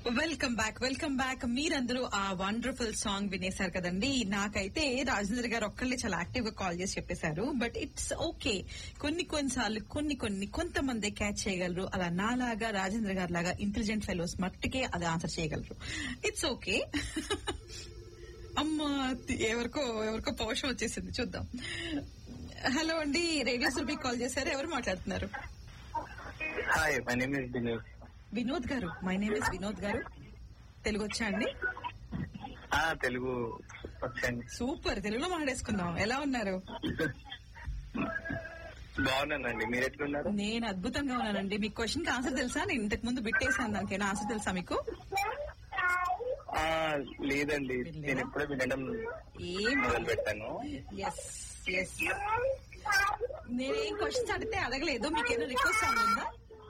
Welcome back welcome back మీరందరూ ఆ wonderful song వినేశారు కదండి నాకైతే రాజేంద్ర గారు ఒక్కళ్ళే చాలా యాక్టివ్ గా కాల్ చేసి చెప్పేశారు బట్ ఇట్స్ ఓకే కొన్ని కొన్నిసార్లు కొన్ని కొన్ని కొంతమంది క్యాచ్ చేయగలరు అలా నాలాగా రాజేంద్ర గారి లాగా ఇంటెలిజెంట్ ఫెలోస్ మట్టుకే అది ఆన్సర్ చేయగలరు ఇట్స్ ఓకే అమ్మ ఎవరికో ఎవరికో పౌషం వచ్చేసింది చూద్దాం హలో అండి రేడియో సుల్బీ కాల్ చేశారు ఎవరు మాట్లాడుతున్నారు hi my name is Dinesh Vinod గారు మై నేమ్ ఇస్ వినోద్ గారు తెలుగు వచ్చా అండి ఆ తెలుగు వచ్చండి సూపర్ తెలుగులో మాట్లాడేసుకుందాం ఎలా ఉన్నారు బాగున్నానండి మీరు ఎట్లున్నారు నేను అద్భుతంగా ఉన్నానండి మీ క్వశ్చన్ కి ఆన్సర్ తెలుసా నేను ఇంతకు ముందు బిట్టేసాను దానికి ఆన్సర్ తెలుసా మీకు ఆ లేదండి నేను ఎప్పుడో వినడం ఏం మొదలు పెట్టాను ఎస్ ఎస్ నేనేం క్వశ్చన్స్ అడిగితే అడగలేదు మీకేదో రిక్వెస్ట్ ఉందా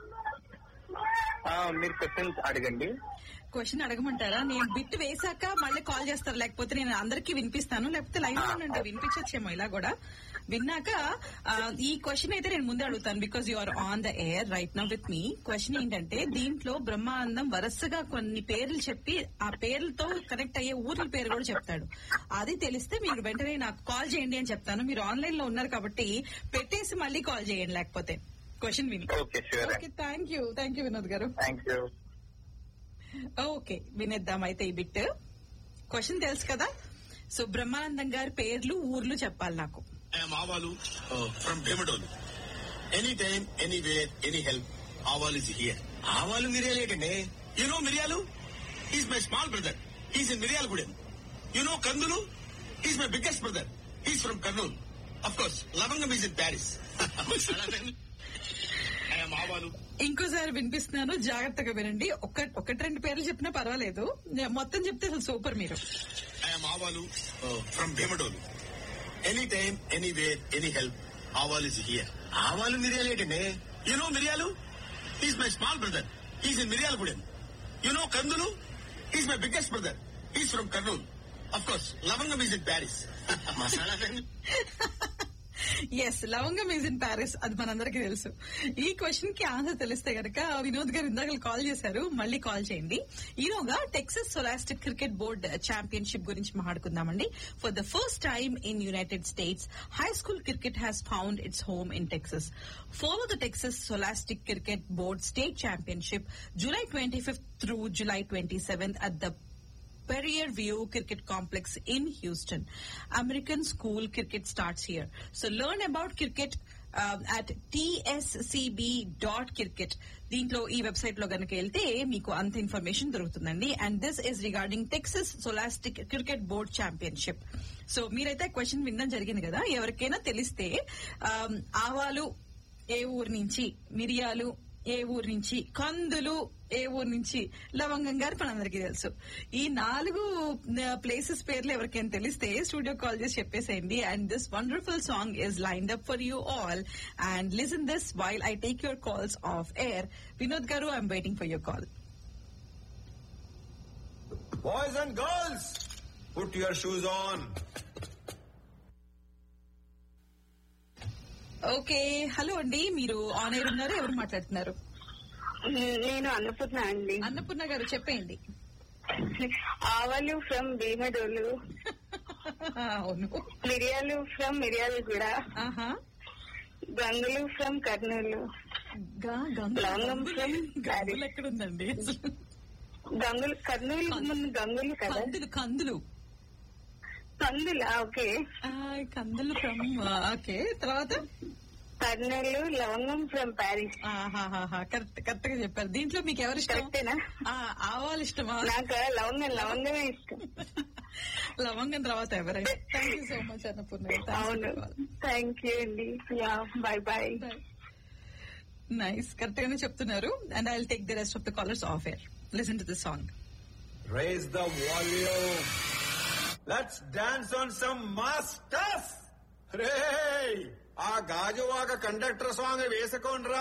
ఆ మీరు క్వశ్చన్స్ అడగండి క్వశ్చన్ అడగమంటారా నేను బిట్ వేసాక మళ్ళీ కాల్ చేస్తారు లేకపోతే నేను అందరికీ వినిపిస్తాను లేకపోతే లైన్ లో ఉండండి వినిపించచ్చేమో ఇలా కూడా విన్నాక ఆ, ఈ క్వశ్చన్ అయితే నేను ముందే అడుగుతాను because you are on the air right now with me question ఏంటంటే దీంట్లో బ్రహ్మానందం వరుసగా కొన్ని పేర్లు చెప్పి ఆ పేర్లతో కనెక్ట్ అయ్యే ఊర్ల పేరు కూడా చెప్తాడు అది తెలిస్తే మీరు వెంటనే నాకు కాల్ చేయండి అని చెప్తాను మీరు ఆన్లైన్ లో ఉన్నారు కాబట్టి పెట్టేసి మళ్ళీ కాల్ చేయండి లేకపోతే క్వశ్చన్ విని okay sure okay thank you thank you Vinod గారు థ్యాంక్ యూ ఓకే వినేద్దాం అయితే ఈ బిట్ క్వశ్చన్ తెలుసు కదా సో బ్రహ్మానందం గారి పేర్లు ఊర్లు చెప్పాలి నాకు I'm Aavalu from Bhimadolu any time anywhere any help Aaval is here Aavalu Miriyalu ఏంటండి you know Miriyalu is my small brother is in Miryalaguda you know Kandulu is my biggest brother is from Kurnool of course Lavangam is in Paris I'm Aavalu ఇంకోసారి వినిపిస్తున్నాను జాగ్రత్తగా వినండి ఒక ఒకటి రెండు పేర్లు చెప్పినా పర్వాలేదు నే- మొత్తం చెప్తే అసలు సూపర్ మీరు I'm Aavalu from Bhimadolu any time anywhere any help Aaval is here Aavalu Miriyalu ఏంటండి you know Miriyalu is my small brother is in Miryalaguda you know Kandulu is my biggest brother is from Kurnool of course Lavangam is in Paris masala yes Lavangam is in Paris అది మనందరికీ తెలుసు ఈ question కి answer తెలిస్తే గనక వినోద్ గారు ఇందాక కాల్ చేశారు మళ్ళీ కాల్ చేయండి ఈలోగా Texas Scholastic cricket board championship గురించి మాట్లాడుకుందామండి for the first time in United States high school cricket has found its home in Texas follow the Texas Scholastic cricket board state championship July twenty fifth through July twenty seventh at the Perrier View Cricket Complex in Houston. American school cricket starts here. So learn about cricket um, at tscb.cricket. దీంట్లో ఈ website లో కనుక వెళ్తే మీకు అంత information దొరుకుతుందండి and this is regarding Texas Scholastic cricket board championship so మీరైతే question వినడం జరిగింది కదా ఎవరికైనా తెలిస్తే um, ఆవాలు ఏ ఊరు నుంచి మిరియాలు ఏ ఊరు నుంచి కందులు ఏ ఊరు నుంచి లవంగం గారు మనందరికీ తెలుసు ఈ నాలుగు ప్లేసెస్ పేర్లు ఎవరికైనా తెలిస్తే స్టూడియో కాల్ చేసి చెప్పేసేయండి and this wonderful song is lined up for you all and listen this while I take your calls off air Vinod గారు I'm waiting for your call Boys and girls, put your shoes on. Okay hello అండి మీరు on air ఉన్నారు ఎవరు మాట్లాడుతున్నారు నేను అన్నపూర్ణ అండి అన్నపూర్ణ గారు చెప్పేయండి ఆవాలు ఫ్రమ్ భీమడోలు అవును మిరియాలు ఫ్రమ్ మిర్యాలగూడ ఆహా గంగులు ఫ్రమ్ కర్నూలు గా- గంగులు లవంగం from గంగులు ఎక్కడుందండి అసలు? గంగులు కర్నూలు ముందు గంగులు కదా కందులు కందులు కందులా ఓకే ఆ, కందులు ఫ్రమ్ ఓకే తర్వాత కర్నూలు లవంగం ఫ్రమ్ ప్యారిస్ ఆహాహాహా, కరెక్ట్ కరెక్ట్ గా చెప్పారు దీంట్లో మీకు ఎవరు ఇష్టం కరెక్టేనా ఆ, ఆవాలు ఇష్టమా నాకు లవంగం లవంగమే ఇష్టం లవంగం తర్వాత ఎవరైనా thank you so much Annapurna అవును థ్యాంక్ యూ అండి yeah bye bye nice correct గానే చెప్తున్నారు and I take the rest of the callers off air listen to the song Raise the volume. Let's dance on some mass stuff. రే ఆ Gajuwaka conductor song వేసుకోండి